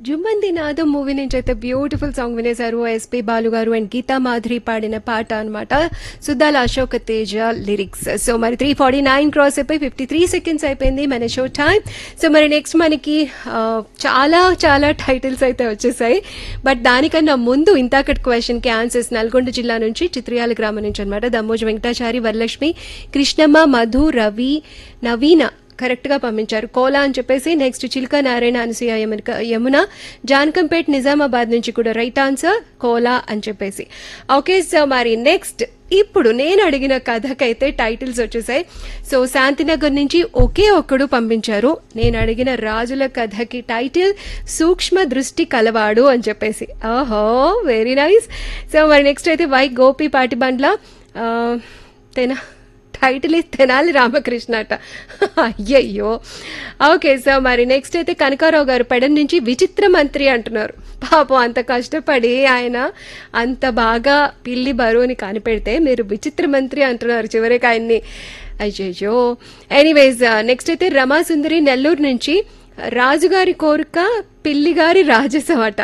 జుమ్మంది నాదం మూవీ నుంచి అయితే బ్యూటిఫుల్ సాంగ్ వినేశారు ఎస్పి బాలు గారు అండ్ గీతా మాధురి పాడిన పాట అనమాట సుద్దాల అశోక్ తేజ లిరిక్స్ సో మరి త్రీ ఫార్టీ నైన్ క్రాస్ అయిపోయి ఫిఫ్టీ త్రీ సెకండ్స్ అయిపోయింది మన షో టైం సో మరి నెక్స్ట్ మనకి ఆ, చాలా చాలా టైటిల్స్ అయితే వచ్చేసాయి బట్ దానికన్నా ముందు ఇంతాకటి క్వశ్చన్కి ఆన్సర్స్ నల్గొండ జిల్లా నుంచి చిత్రియాల గ్రామం నుంచి అనమాట దమ్మోజు వెంకటాచారి వరలక్ష్మి కృష్ణమ్మ మధు రవి నవీన కరెక్ట్గా పంపించారు కోలా అని చెప్పేసి నెక్స్ట్ చిల్కా నారాయణ అనసూయ యమున యమున జాన్కంపేట్ నిజామాబాద్ నుంచి కూడా రైట్ ఆన్సర్ కోలా అని చెప్పేసి ఓకే సో మరి నెక్స్ట్ ఇప్పుడు నేను అడిగిన కథకైతే టైటిల్స్ వచ్చేసాయి సో శాంతినగర్ నుంచి ఒకే ఒక్కడు పంపించారు నేను అడిగిన రాజుల కథకి టైటిల్ సూక్ష్మ దృష్టి కలవాడు అని చెప్పేసి ఓహో వెరీ నైస్ సో మరి నెక్స్ట్ అయితే వై గోపి పాటిబండ్ల ఆ, తెనా టైటిల్ ఇస్ తెనాలి రామకృష్ణ అట అయ్యయ్యో ఓకే సో మరి నెక్స్ట్ అయితే కనకారావు గారు పెడన్ నుంచి విచిత్ర మంత్రి అంటున్నారు పాపం అంత కష్టపడి ఆయన అంత బాగా పిల్లి బరువుని కనిపెడితే మీరు విచిత్ర మంత్రి అంటున్నారు చివరికి ఆయన్ని అయ్యయ్యో ఎనీవేస్ నెక్స్ట్ అయితే రమాసుందరి నెల్లూరు నుంచి రాజుగారి కోరిక పిల్లిగారి రాజసం అట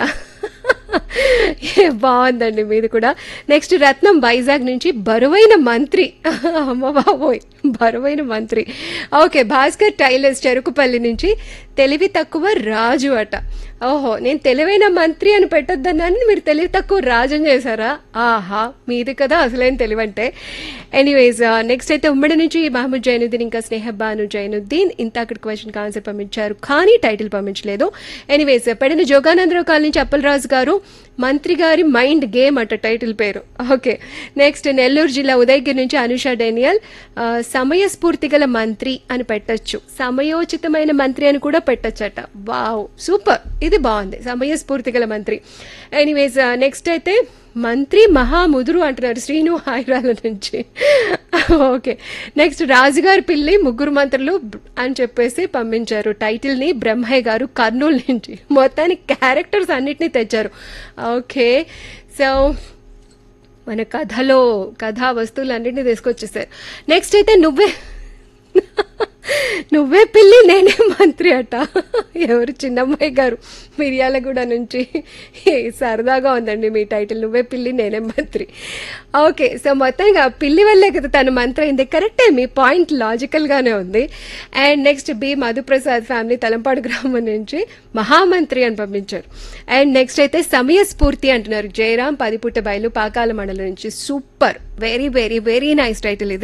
ఏ, బాగుందండి మీది కూడా నెక్స్ట్ రత్నం వైజాగ్ నుంచి బరువైన మంత్రి అమ్మ బాబోయ్ బరువైన మంత్రి ఓకే భాస్కర్ టైలర్స్ చెరుకుపల్లి నుంచి తెలివి తక్కువ రాజు అట ఓహో నేను తెలివైన మంత్రి అని పెట్టొద్దన్నాను మీరు తెలివి తక్కువ రాజు అని చేశారా ఆహా మీది కదా అసలైన తెలివంటే ఎనీవేస్ నెక్స్ట్ అయితే ఉమ్మడి నుంచి మహమ్మద్ జైనుద్దీన్ ఇంకా స్నేహబాను జైనుద్దీన్ ఇంత అక్కడ క్వశ్చన్కి ఆన్సర్ పంపించారు కానీ టైటిల్ పంపించలేదు ఎనీవేస్ పెడిన జోగానందరావు కాలనీ నుంచి అప్పలరాజు గారు మంత్రి గారి మైండ్ గేమ్ అట టైటిల్ పేరు ఓకే నెక్స్ట్ నెల్లూరు జిల్లా ఉదయగిరి నుంచి అనుష డేనియల్ ఆ, సమయస్ఫూర్తి గల మంత్రి అని పెట్టచ్చు సమయోచితమైన మంత్రి అని కూడా పెట్టచ్చట వావ్ సూపర్ ఇది బాగుంది సమయస్ఫూర్తి గల మంత్రి ఎనీవేస్ నెక్స్ట్ అయితే మంత్రి మహాముదురు అంటున్నారు శ్రీను హైరాల నుంచి ఓకే నెక్స్ట్ రాజుగారి పిల్లి ముగ్గురు మంత్రులు అని చెప్పేసి పంపించారు టైటిల్ని బ్రహ్మయ్య గారు కర్నూలు నుంచి మొత్తానికి క్యారెక్టర్స్ అన్నిటినీ తెచ్చారు ఓకే సో మన కథలో కథా వస్తువులు అన్నింటినీ తీసుకొచ్చేసారు నెక్స్ట్ అయితే నువ్వే నువ్వే పిల్లి నేనే మంత్రి అట ఎవరు చిన్నమ్మాయి గారు మిర్యాలగూడ నుంచి ఏ, సరదాగా ఉందండి మీ టైటిల్ నువ్వే పిల్లి నేనే మంత్రి ఓకే సో మొత్తంగా పిల్లి వల్లే కదా తను మంత్రి అయింది కరెక్టే మీ పాయింట్ లాజికల్గానే ఉంది and next B Madhuprasad family Talampadu గ్రామం నుంచి మహామంత్రి అని పంపించారు అండ్ నెక్స్ట్ అయితే సమయస్ఫూర్తి అంటున్నారు జయరాం పదిపుట్ట బయలు పాకాల మండలం నుంచి super very very very nice title ఇది